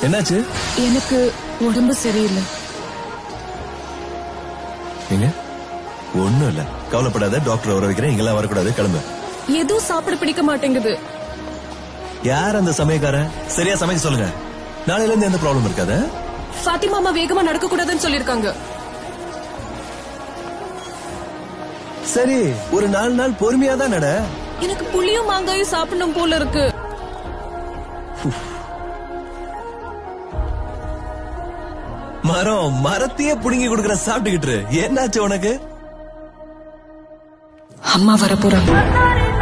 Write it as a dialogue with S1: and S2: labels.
S1: என்னாச்சு
S2: எனக்கு உடம்பு சரியில்லை
S1: நீங்க ஒண்ணும் இல்ல கவலைப்படாத டாக்டர் வர வைக்கிறேன் இங்கெல்லாம் வரக்கூடாது கிளம்பு
S2: எதுவும் சாப்பிட பிடிக்க மாட்டேங்குது
S1: யார் அந்த சமயக்காரன் சரியா சமைக்க சொல்லுங்க நாளையில இருந்து எந்த ப்ராப்ளம் இருக்காது
S2: ஃபாத்திமா அம்மா வேகமா நடக்க கூடாதுன்னு சொல்லிருக்காங்க
S1: சரி ஒரு நாலு நாள் பொறுமையா தான் நட
S2: எனக்கு புளியும் மாங்காயும் சாப்பிடணும் போல இருக்கு
S1: மரம் மரத்தையே புடுங்கி கொடுக்கற சாப்பிட்டுக்கிட்டு இரு. என்னாச்சு உனக்கு
S2: அம்மா வர போறாங்க